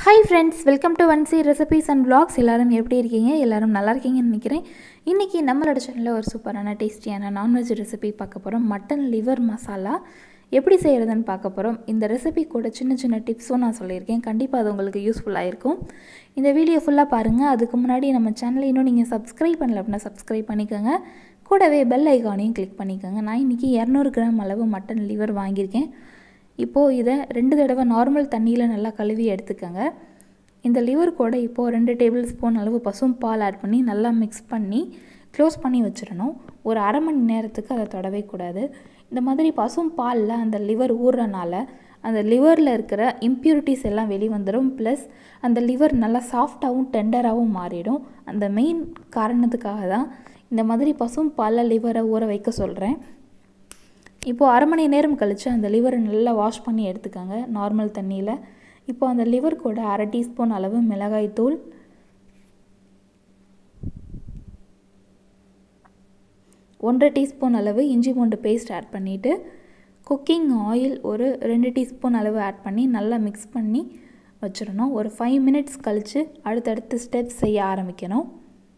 hi friends welcome to one C recipes and vlogs எல்லாரும் எப்படி இருக்கீங்க எல்லாரும் நல்லா இருக்கீங்கன்னு நினைக்கிறேன் இன்றைக்கி நம்மளோட சேனலில் ஒரு சூப்பரான டேஸ்டியான நான்வெஜ் ரெசிபி பார்க்க போகிறோம் மட்டன் லிவர் மசாலா எப்படி செய்கிறதுன்னு பார்க்க போகிறோம் இந்த ரெசிபி கூட சின்ன சின்ன டிப்ஸும் நான் சொல்லியிருக்கேன் கண்டிப்பாக அது உங்களுக்கு யூஸ்ஃபுல்லாக இருக்கும் இந்த வீடியோ ஃபுல்லாக பாருங்கள் அதுக்கு முன்னாடி நம்ம சேனலை இன்னும் நீங்கள் சப்ஸ்கிரைப் பண்ணல அப்படின்னா சப்ஸ்கிரைப் பண்ணிக்கோங்க கூடவே பெல் ஐக்கானையும் கிளிக் பண்ணிக்கோங்க நான் இன்றைக்கி இரநூறு கிராம் அளவு மட்டன் லிவர் வாங்கியிருக்கேன் இப்போது இதை ரெண்டு தடவை நார்மல் தண்ணியில் நல்லா கழுவி எடுத்துக்கோங்க இந்த லிவர் கூட இப்போது ரெண்டு டேபிள் ஸ்பூன் அளவு பசும் பால் ஆட் பண்ணி நல்லா மிக்ஸ் பண்ணி க்ளோஸ் பண்ணி வச்சிடணும் ஒரு அரை மணி நேரத்துக்கு அதை தொடவே கூடாது இந்த மாதிரி பசும் பாலில் அந்த லிவர் ஊறுறனால அந்த லிவரில் இருக்கிற இம்ப்யூரிட்டிஸ் எல்லாம் வெளி வந்துடும் ப்ளஸ் அந்த லிவர் நல்லா சாஃப்டாகவும் டெண்டராகவும் மாறிடும் அந்த மெயின் காரணத்துக்காக தான் இந்த மாதிரி பசும் பாலில் லிவரை ஊற வைக்க சொல்கிறேன் இப்போது அரை மணி நேரம் கழித்து அந்த லிவரை நல்லா வாஷ் பண்ணி எடுத்துக்கோங்க நார்மல் தண்ணியில் இப்போ அந்த லிவர் கூட அரை டீஸ்பூன் அளவு மிளகாய் தூள் ஒன்றரை டீஸ்பூன் அளவு இஞ்சி பூண்டு பேஸ்ட் ஆட் பண்ணிவிட்டு குக்கிங் ஆயில் ஒரு ரெண்டு டீஸ்பூன் அளவு ஆட் பண்ணி நல்லா மிக்ஸ் பண்ணி வச்சிடணும் ஒரு ஃபைவ் மினிட்ஸ் கழித்து அடுத்தடுத்து ஸ்டெப்ஸ் செய்ய ஆரம்பிக்கணும்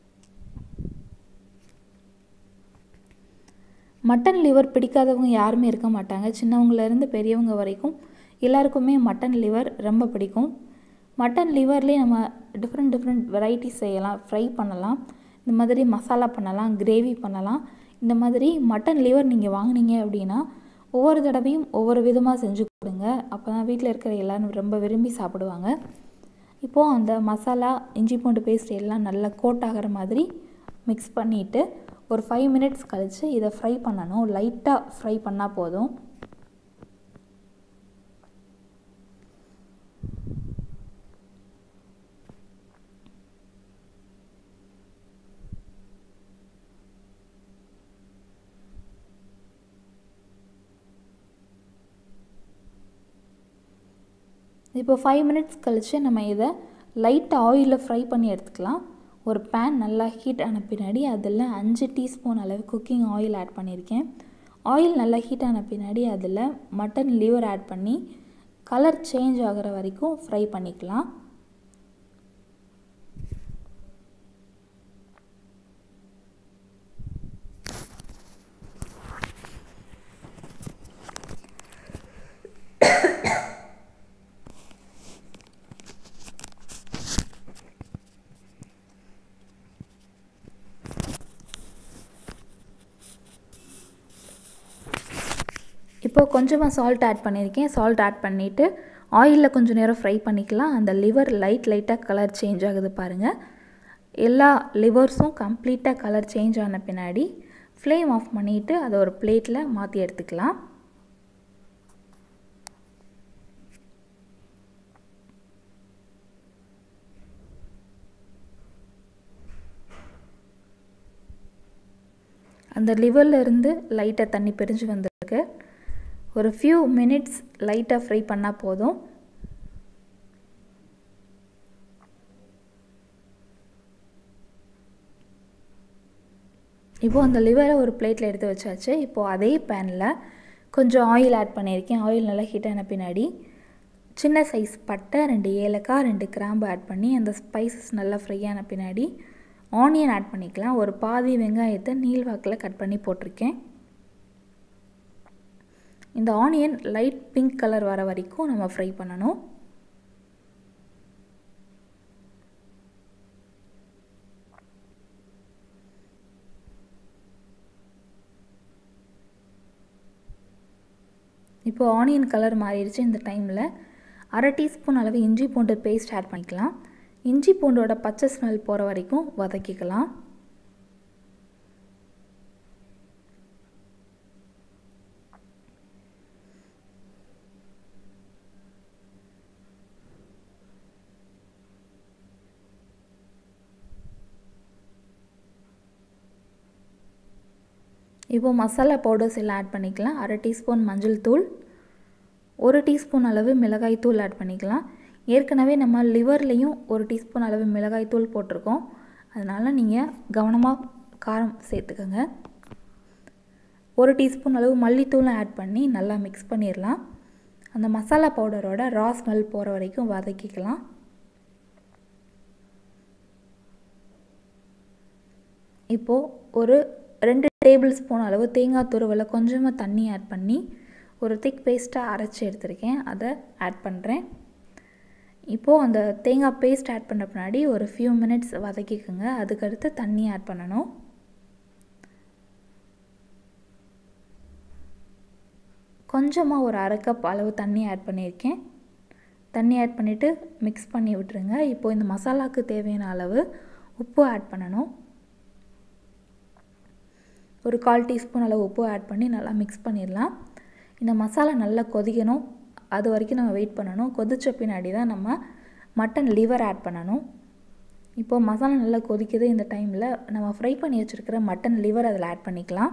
மட்டன் லிவர் பிடிக்காதவங்க யாருமே இருக்க மாட்டாங்க சின்னவங்கலேருந்து பெரியவங்க வரைக்கும் எல்லாருக்குமே மட்டன் லிவர் ரொம்ப பிடிக்கும் மட்டன் லிவர்லேயே நம்ம டிஃப்ரெண்ட் டிஃப்ரெண்ட் வெரைட்டிஸ் செய்யலாம் ஃப்ரை பண்ணலாம் இந்த மாதிரி மசாலா பண்ணலாம் கிரேவி பண்ணலாம் இந்த மாதிரி மட்டன் லிவர் நீங்கள் வாங்கினீங்க அப்படின்னா ஒவ்வொரு தடவையும் ஒவ்வொரு விதமாக செஞ்சு கொடுங்க அப்போ தான் வீட்டில் இருக்கிற எல்லோரும் ரொம்ப விரும்பி சாப்பிடுவாங்க இப்போது அந்த மசாலா இஞ்சி பூண்டு பேஸ்ட் எல்லாம் நல்லா கோட் ஆகிற மாதிரி மிக்ஸ் பண்ணிவிட்டு ஒரு ஃபைவ் மினிட்ஸ் கழித்து இதை ஃப்ரை பண்ணணும் லைட்டாக ஃப்ரை பண்ணால் போதும் இப்போ ஃபைவ் மினிட்ஸ் கழித்து நம்ம இதை லைட்டாக ஆயிலில் ஃப்ரை பண்ணி எடுத்துக்கலாம் ஒரு பேன் நல்லா ஹீட் ஆன பின்னாடி அதில் அஞ்சு டீஸ்பூன் அளவு குக்கிங் ஆயில் ஆட் பண்ணியிருக்கேன் ஆயில் நல்லா ஹீட் ஆன பின்னாடி அதில் மட்டன் லிவர் ஆட் பண்ணி கலர் சேஞ்ச் ஆகிற வரைக்கும் ஃப்ரை பண்ணிக்கலாம் இப்போ கொஞ்சமாக சால்ட் ஆட் பண்ணியிருக்கேன் சால்ட் ஆட் பண்ணிவிட்டு ஆயிலில் கொஞ்சம் நேரம் ஃப்ரை பண்ணிக்கலாம் அந்த லிவர் லைட் லைட்டாக கலர் சேஞ்ச் ஆகுது பாருங்கள் எல்லா லிவர்ஸும் கம்ப்ளீட்டாக கலர் சேஞ்ச் ஆன பின்னாடி ஃப்ளேம் ஆஃப் பண்ணிவிட்டு அதை ஒரு பிளேட்டில் மாற்றி எடுத்துக்கலாம் அந்த லிவரில் இருந்து லைட்டாக தண்ணி பிரிஞ்சு வந்திருக்கு ஒரு ஃபியூ மினிட்ஸ் லைட்டாக ஃப்ரை பண்ணால் போதும் இப்போது அந்த லிவரை ஒரு பிளேட்டில் எடுத்து வச்சாச்சு இப்போது அதே பேனில் கொஞ்சம் ஆயில் ஆட் பண்ணியிருக்கேன் ஆயில் நல்லா ஹீட் ஆன பின்னாடி சின்ன சைஸ் பட்டை ரெண்டு ஏலக்காய் ரெண்டு கிராம்பு ஆட் பண்ணி அந்த ஸ்பைசஸ் நல்லா ஃப்ரை ஆன பின்னாடி ஆனியன் ஆட் பண்ணிக்கலாம் ஒரு பாதி வெங்காயத்தை நீள்வாக்கில் கட் பண்ணி போட்டிருக்கேன் இந்த ஆனியன் லைட் பிங்க் கலர் வர வரைக்கும் நம்ம ஃப்ரை பண்ணணும் இப்போது ஆனியன் கலர் மாறிடுச்சு இந்த டைமில் அரை டீஸ்பூன் அளவு இஞ்சி பூண்டு பேஸ்ட் ஆட் பண்ணிக்கலாம் இஞ்சி பூண்டோட பச்சை ஸ்மெல் போகிற வரைக்கும் வதக்கிக்கலாம் இப்போ மசாலா பவுடர்ஸ் எல்லாம் ஆட் பண்ணிக்கலாம் அரை டீஸ்பூன் மஞ்சள் தூள் ஒரு டீஸ்பூன் அளவு மிளகாய் தூள் ஆட் பண்ணிக்கலாம் ஏற்கனவே நம்ம லிவர்லேயும் ஒரு டீஸ்பூன் அளவு மிளகாய் தூள் போட்டிருக்கோம் அதனால் நீங்கள் கவனமாக காரம் சேர்த்துக்கோங்க ஒரு டீஸ்பூன் அளவு மல்லித்தூளும் ஆட் பண்ணி நல்லா மிக்ஸ் பண்ணிடலாம் அந்த மசாலா பவுடரோட ரா ஸ்மெல் போகிற வரைக்கும் வதக்கிக்கலாம் இப்போது ஒரு ரெண்டு டேபிள் ஸ்பூன் அளவு தேங்காய் துருவலை கொஞ்சமாக தண்ணி ஆட் பண்ணி ஒரு திக் பேஸ்ட்டாக அரைச்சி எடுத்திருக்கேன் அதை ஆட் பண்ணுறேன் இப்போது அந்த தேங்காய் பேஸ்ட் ஆட் பண்ண பின்னாடி ஒரு ஃபியூ மினிட்ஸ் வதக்கிக்குங்க அதுக்கடுத்து தண்ணி ஆட் பண்ணணும் கொஞ்சமாக ஒரு அரை கப் அளவு தண்ணி ஆட் பண்ணியிருக்கேன் தண்ணி ஆட் பண்ணிவிட்டு மிக்ஸ் பண்ணி விட்டுருங்க இப்போது இந்த மசாலாவுக்கு தேவையான அளவு உப்பு ஆட் பண்ணணும் ஒரு கால் டீஸ்பூன் அளவு உப்பு ஆட் பண்ணி நல்லா மிக்ஸ் பண்ணிடலாம் இந்த மசாலா நல்லா கொதிக்கணும் அது வரைக்கும் நம்ம வெயிட் பண்ணணும் கொதித்த பின்னாடி தான் நம்ம மட்டன் லிவர் ஆட் பண்ணணும் இப்போது மசாலா நல்லா கொதிக்குது இந்த டைமில் நம்ம ஃப்ரை பண்ணி வச்சுருக்கிற மட்டன் லிவர் அதில் ஆட் பண்ணிக்கலாம்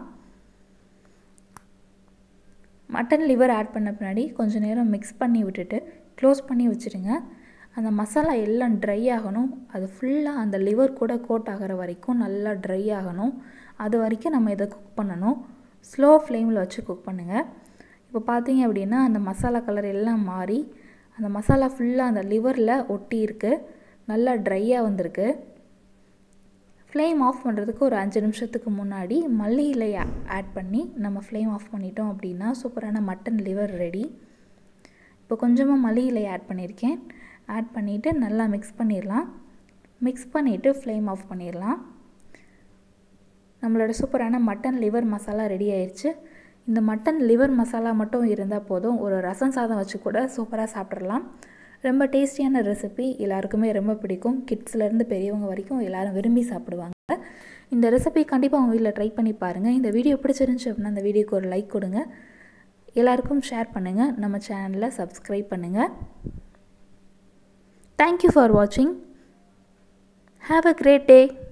மட்டன் லிவர் ஆட் பண்ண பின்னாடி கொஞ்சம் நேரம் மிக்ஸ் பண்ணி விட்டுட்டு க்ளோஸ் பண்ணி வச்சுருங்க அந்த மசாலா எல்லாம் ட்ரை ஆகணும் அது ஃபுல்லாக அந்த லிவர் கூட கோட் ஆகிற வரைக்கும் நல்லா ட்ரை ஆகணும் அது வரைக்கும் நம்ம இதை குக் பண்ணணும் ஸ்லோ ஃப்ளேமில் வச்சு குக் பண்ணுங்கள் இப்போ பார்த்தீங்க அப்படின்னா அந்த மசாலா கலர் எல்லாம் மாறி அந்த மசாலா ஃபுல்லாக அந்த லிவரில் ஒட்டி இருக்குது நல்லா ட்ரையாக வந்திருக்கு ஃப்ளேம் ஆஃப் பண்ணுறதுக்கு ஒரு அஞ்சு நிமிஷத்துக்கு முன்னாடி மல்லி இலை ஆட் பண்ணி நம்ம ஃப்ளேம் ஆஃப் பண்ணிட்டோம் அப்படின்னா சூப்பரான மட்டன் லிவர் ரெடி இப்போ கொஞ்சமாக மல்லி இலை ஆட் பண்ணியிருக்கேன் ஆட் பண்ணிவிட்டு நல்லா மிக்ஸ் பண்ணிடலாம் மிக்ஸ் பண்ணிவிட்டு ஃப்ளேம் ஆஃப் பண்ணிடலாம் நம்மளோட சூப்பரான மட்டன் லிவர் மசாலா ரெடி ஆயிடுச்சு இந்த மட்டன் லிவர் மசாலா மட்டும் இருந்தால் போதும் ஒரு ரசம் சாதம் வச்சு கூட சூப்பராக சாப்பிட்றலாம் ரொம்ப டேஸ்டியான ரெசிபி எல்லாருக்குமே ரொம்ப பிடிக்கும் கிட்ஸ்லேருந்து பெரியவங்க வரைக்கும் எல்லோரும் விரும்பி சாப்பிடுவாங்க இந்த ரெசிபி கண்டிப்பாக உங்கள் வீட்டில் ட்ரை பண்ணி பாருங்கள் இந்த வீடியோ பிடிச்சிருந்துச்சு அப்படின்னா அந்த வீடியோக்கு ஒரு லைக் கொடுங்க எல்லாருக்கும் ஷேர் பண்ணுங்கள் நம்ம சேனலில் சப்ஸ்கிரைப் பண்ணுங்கள் தேங்க்யூ ஃபார் வாட்சிங் ஹாவ் அ கிரேட் டே